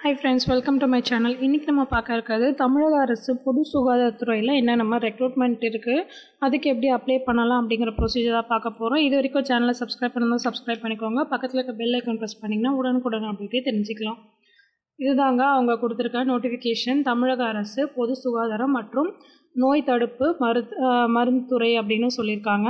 hi friends welcome to my channel இன்றைக்கி நம்ம பார்க்க இருக்கிறது தமிழக அரசு பொது சுகாதாரத்துறையில் என்ன நம்ம ரெக்ரூட்மெண்ட் இருக்குது அதுக்கு எப்படி அப்ளை பண்ணலாம் அப்படிங்கிற ப்ரொசீஜர் தான் பார்க்க போகிறோம் இது வரைக்கும் சேனலை சப்ஸ்கிரைப் பண்ணணும் சப்ஸ்கிரைப் பண்ணிக்கோங்க பக்கத்தில் இருக்க பெல் ஐக்கான் ப்ரெஸ் பண்ணிங்கன்னா உடனுக்குடன் அப்படியே தெரிஞ்சுக்கலாம் இதுதாங்க அவங்க கொடுத்துருக்க நோட்டிஃபிகேஷன் தமிழக அரசு பொது சுகாதாரம் மற்றும் நோய் தடுப்பு மரு மருந்துத்துறை அப்படின்னு சொல்லியிருக்காங்க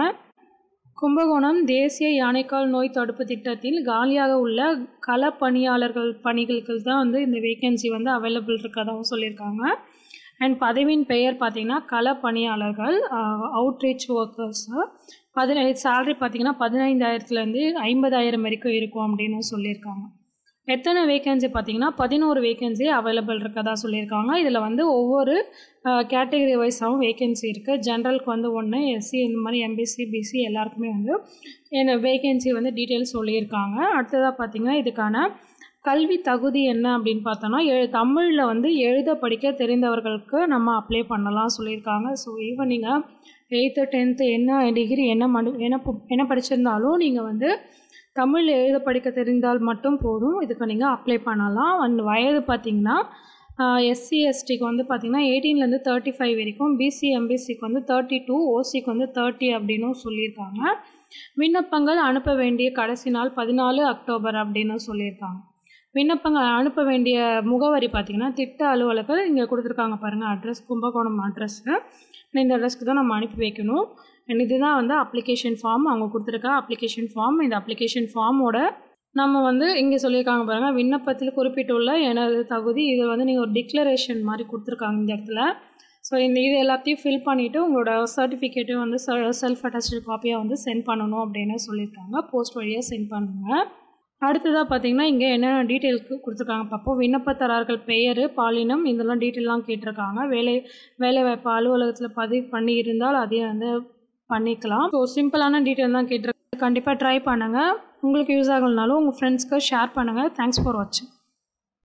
கும்பகோணம் தேசிய யானைக்கால் நோய் தடுப்பு திட்டத்தில் காலியாக உள்ள கள பணியாளர்கள் பணிகளுக்கு தான் வந்து இந்த வேகன்சி வந்து அவைலபிள் இருக்கதாகவும் சொல்லியிருக்காங்க அண்ட் பதவியின் பெயர் பார்த்திங்கன்னா கள பணியாளர்கள் அவுட்ரீச் ஒர்க்கர்ஸு பதினை சேலரி பார்த்திங்கன்னா பதினைந்தாயிரத்துலேருந்து ஐம்பதாயிரம் வரைக்கும் இருக்கும் அப்படின்னு சொல்லியிருக்காங்க எத்தனை வேகன்சி பார்த்தீங்கன்னா பதினோரு வேகன்சி அவைலபிள் இருக்கதா சொல்லியிருக்காங்க இதில் வந்து ஒவ்வொரு கேட்டகரி வைஸாகவும் வேகன்சி இருக்குது ஜென்ரலுக்கு வந்து ஒன்று எஸ்சி இந்த மாதிரி எம்பிசி பிசி எல்லாருக்குமே வந்து இந்த வேகன்சி வந்து டீட்டெயில்ஸ் சொல்லியிருக்காங்க அடுத்ததாக பார்த்திங்கன்னா இதுக்கான கல்வி தகுதி என்ன அப்படின்னு பார்த்தோன்னா எழு தமிழில் வந்து எழுத படிக்க தெரிந்தவர்களுக்கு நம்ம அப்ளை பண்ணலாம் சொல்லியிருக்காங்க ஸோ ஈவன் நீங்கள் எயித்து டென்த்து என்ன டிகிரி என்ன மடு என்ன என்ன படிச்சிருந்தாலும் நீங்கள் வந்து தமிழ் எழுத படிக்க தெரிந்தால் மட்டும் போதும் இதுக்கு நீங்கள் அப்ளை பண்ணலாம் அண்ட் வயது பார்த்திங்கன்னா எஸ்சி எஸ்டிக்கு வந்து பார்த்திங்கன்னா எயிட்டீன்லேருந்து தேர்ட்டி ஃபைவ் வரைக்கும் பிசி எம்பிசிக்கு வந்து தேர்ட்டி டூ ஓசிக்கு வந்து தேர்ட்டி அப்படின்னும் சொல்லியிருக்காங்க விண்ணப்பங்கள் அனுப்ப வேண்டிய கடைசி நாள் பதினாலு அக்டோபர் அப்படின்னு சொல்லியிருக்காங்க விண்ணப்பங்கள் அனுப்ப வேண்டிய முகவரி பார்த்திங்கன்னா திட்ட அலுவலர்கள் இங்கே கொடுத்துருக்காங்க பாருங்கள் அட்ரஸ் கும்பகோணம் அட்ரஸ்ஸு இந்த அட்ரஸ்க்கு தான் நம்ம அனுப்பி வைக்கணும் அண்ட் இதுதான் வந்து அப்ளிகேஷன் ஃபார்ம் அவங்க கொடுத்துருக்க அப்ளிகேஷன் ஃபார்ம் இந்த அப்ளிகேஷன் ஃபார்மோட நம்ம வந்து இங்கே சொல்லியிருக்காங்க பாருங்கள் விண்ணப்பத்தில் குறிப்பிட்டுள்ள எனது தகுதி இது வந்து நீங்கள் ஒரு டிக்ளரேஷன் மாதிரி கொடுத்துருக்காங்க இந்த இடத்துல ஸோ இந்த இது எல்லாத்தையும் ஃபில் பண்ணிவிட்டு உங்களோட சர்டிஃபிகேட்டும் வந்து செல்ஃப் அட்டாச்சு காப்பியாக வந்து சென்ட் பண்ணணும் அப்படின்னு சொல்லியிருக்காங்க போஸ்ட் வழியாக சென்ட் பண்ணுங்கள் அடுத்ததாக பார்த்தீங்கன்னா இங்கே என்னென்ன டீட்டெயிலுக்கு கொடுத்துருக்காங்க பார்ப்போம் விண்ணப்பத்தரார்கள் பெயர் பாலினம் இதெல்லாம் டீட்டெயிலாம் கேட்டிருக்காங்க வேலை வேலைவாய்ப்பு அலுவலகத்தில் பதிவு பண்ணி இருந்தால் அதையும் வந்து பண்ணிக்கலாம் ஸோ சிம்பிளான டீட்டெயில் தான் கேட்டிருக்கேன் கண்டிப்பாக ட்ரை பண்ணுங்கள் உங்களுக்கு யூஸ் ஆகலனாலும் உங்கள் ஃப்ரெண்ட்ஸ்க்கு ஷேர் பண்ணுங்கள் தேங்க்ஸ் ஃபார் வாட்சிங்